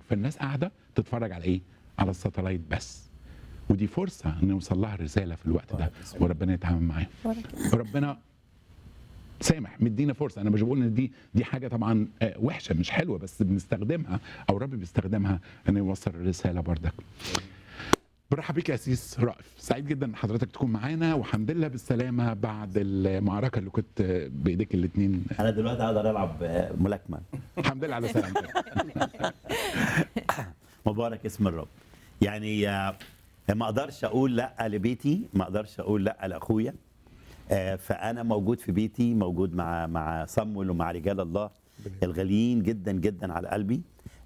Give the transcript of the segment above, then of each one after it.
فالناس قاعده تتفرج على ايه على الساتلايت بس ودي فرصه ان يوصل لها الرساله في الوقت ده وربنا يتعامل معاهم ربنا سامح مدينا فرصه انا مش بقول ان دي دي حاجه طبعا آه، وحشه مش حلوه بس بنستخدمها او رب بيستخدمها ان يوصل الرساله بردك برحب بيك يا اسيس رائف سعيد جدا ان حضرتك تكون معانا والحمد لله بالسلامه بعد المعركه اللي كنت آه، بايديك الاثنين انا دلوقتي اقدر العب آه، ملاكمه الحمد لله على سلامتك مبارك اسم الرب يعني آه، ما اقدرش اقول لا لبيتي ما اقدرش اقول لا لاخويا آه، فانا موجود في بيتي موجود مع مع صمول ومع رجال الله الغاليين جدا جدا على قلبي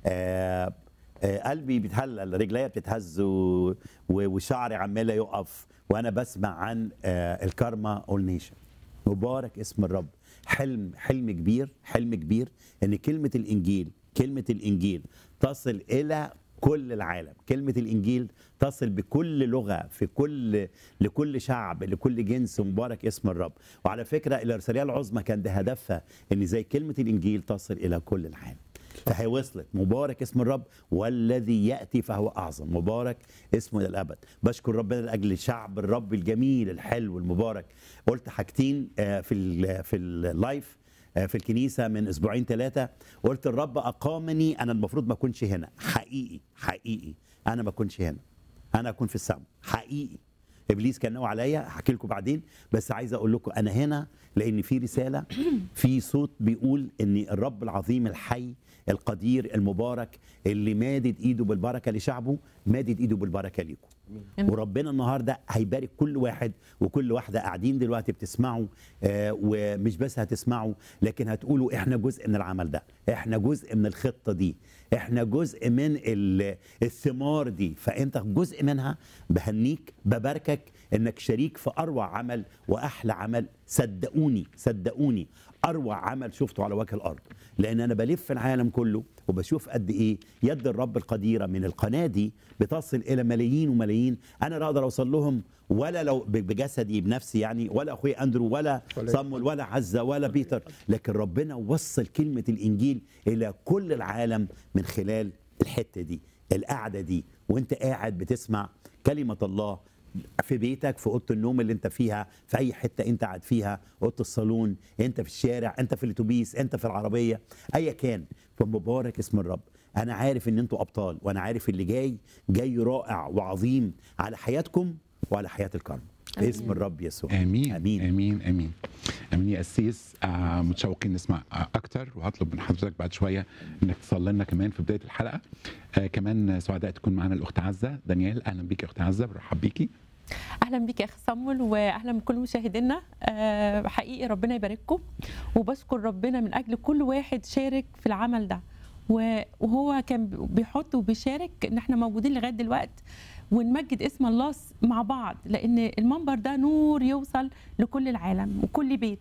آه، آه، قلبي بيتهلل رجليا بتتهز و- و- وشعري عمال يقف وانا بسمع عن آه، الكارما اول نيشن مبارك اسم الرب حلم حلم كبير حلم كبير ان كلمه الانجيل كلمه الانجيل تصل الى كل العالم كلمه الانجيل تصل بكل لغه في كل لكل شعب لكل جنس مبارك اسم الرب وعلى فكره الارساليه العظمى كان ده هدفها ان زي كلمه الانجيل تصل الى كل العالم فهي وصلت مبارك اسم الرب والذي ياتي فهو اعظم مبارك اسمه الى الابد بشكر ربنا لاجل شعب الرب الجميل الحلو المبارك قلت حاجتين آه، في ال في اللايف آه، في الكنيسه من اسبوعين ثلاثه قلت الرب اقامني انا المفروض ما اكونش هنا حقيقي حقيقي انا ما اكونش هنا انا اكون في السماء حقيقي ابليس كان ناوي عليا هحكي لكم بعدين بس عايز اقول لكم انا هنا لان في رساله في صوت بيقول ان الرب العظيم الحي القدير المبارك اللي مادد ايده بالبركه لشعبه مادد ايده بالبركه ليكم وربنا النهارده هيبارك كل واحد وكل واحده قاعدين دلوقتي بتسمعوا آه ومش بس هتسمعوا لكن هتقولوا احنا جزء من العمل ده احنا جزء من الخطه دي احنا جزء من ال- الثمار دي فانت جزء منها بهنيك بباركك انك شريك في اروع عمل واحلى عمل صدقوني صدقوني اروع عمل شفته على وجه الارض لان انا بلف العالم كله وبشوف قد ايه يد الرب القديره من القناه دي بتصل الى ملايين وملايين انا لا اقدر اوصل لهم ولا لو ب- بجسدي بنفسي يعني ولا اخوي اندرو ولا صمول ولا عزه ولا بيتر لكن ربنا وصل كلمه الانجيل الى كل العالم من خلال الحته دي القعده دي وانت قاعد بتسمع كلمه الله في بيتك في اوضه النوم اللي انت فيها في اي حته انت قاعد فيها اوضه الصالون انت في الشارع انت في الاتوبيس انت في العربيه ايا كان فمبارك اسم الرب انا عارف ان انتوا ابطال وانا عارف اللي جاي جاي رائع وعظيم على حياتكم وعلى حياه الكرم باسم الرب يسوع امين امين امين امين امين يا اسيس آه متشوقين نسمع آه اكتر وهطلب من حضرتك بعد شويه انك تصلي لنا كمان في بدايه الحلقه آه كمان سعداء تكون معنا الاخت عزه دانيال اهلا بيك يا اخت عزه برحب بيكي اهلا بيك يا اخي صمول واهلا بكل مشاهدينا آه، حقيقي ربنا يبارككم وبشكر ربنا من اجل كل واحد شارك في العمل ده و- وهو كان بيحط وبيشارك ان احنا موجودين لغايه دلوقتي ونمجد اسم الله س- مع بعض لان المنبر ده نور يوصل لكل العالم وكل بيت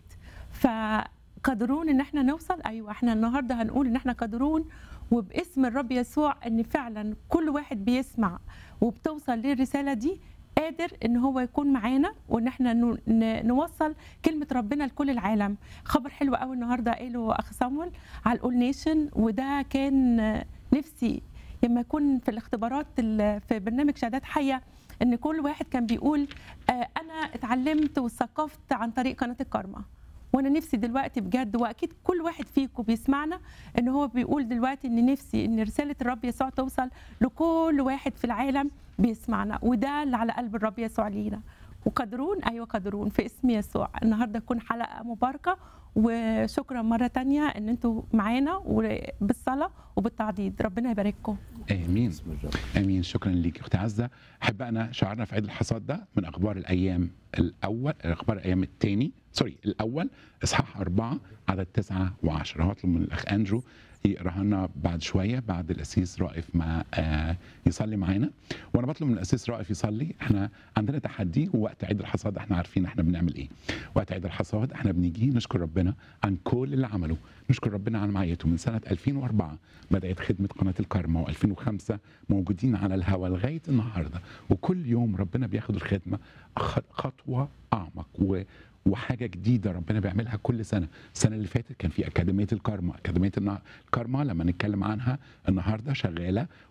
فقادرون ان احنا نوصل ايوه احنا النهارده هنقول ان احنا قادرون وباسم الرب يسوع ان فعلا كل واحد بيسمع وبتوصل للرساله دي قادر ان هو يكون معانا وان احنا نو- ن- نوصل كلمه ربنا لكل العالم خبر حلو قوي النهارده قاله اخ صامويل على الاول نيشن وده كان آه، نفسي لما يكون في الاختبارات ال- في برنامج شهادات حيه ان كل واحد كان بيقول آه، انا اتعلمت وثقفت عن طريق قناه الكارما وانا نفسي دلوقتي بجد واكيد كل واحد فيكم بيسمعنا ان هو بيقول دلوقتي ان نفسي ان رساله الرب يسوع توصل لكل واحد في العالم بيسمعنا وده اللي على قلب الرب يسوع لينا وقادرون ايوه قادرون في اسم يسوع النهارده تكون حلقه مباركه وشكرا مره تانية ان انتوا معانا وبالصلاه وبالتعضيد ربنا يبارككم امين باسم الرب امين شكرا ليك يا اختي عزه احبائنا شعارنا في عيد الحصاد ده من اخبار الايام الاول اخبار الايام الثاني سوري الاول اصحاح اربعه عدد تسعه وعشره هطلب من الاخ اندرو يقراها لنا بعد شويه بعد الاسيس رائف ما آه يصلي معانا وانا بطلب من الاسيس رائف يصلي احنا عندنا تحدي ووقت عيد الحصاد احنا عارفين احنا بنعمل ايه وقت عيد الحصاد احنا بنيجي نشكر ربنا عن كل اللي عمله نشكر ربنا عن معيته من سنه 2004 بدات خدمه قناه الكارما و2005 موجودين على الهواء لغايه النهارده وكل يوم ربنا بياخد الخدمه خ- خطوه اعمق و وحاجه جديده ربنا بيعملها كل سنه السنه اللي فاتت كان في اكاديميه الكارما اكاديميه النا- الكارما لما نتكلم عنها النهارده شغاله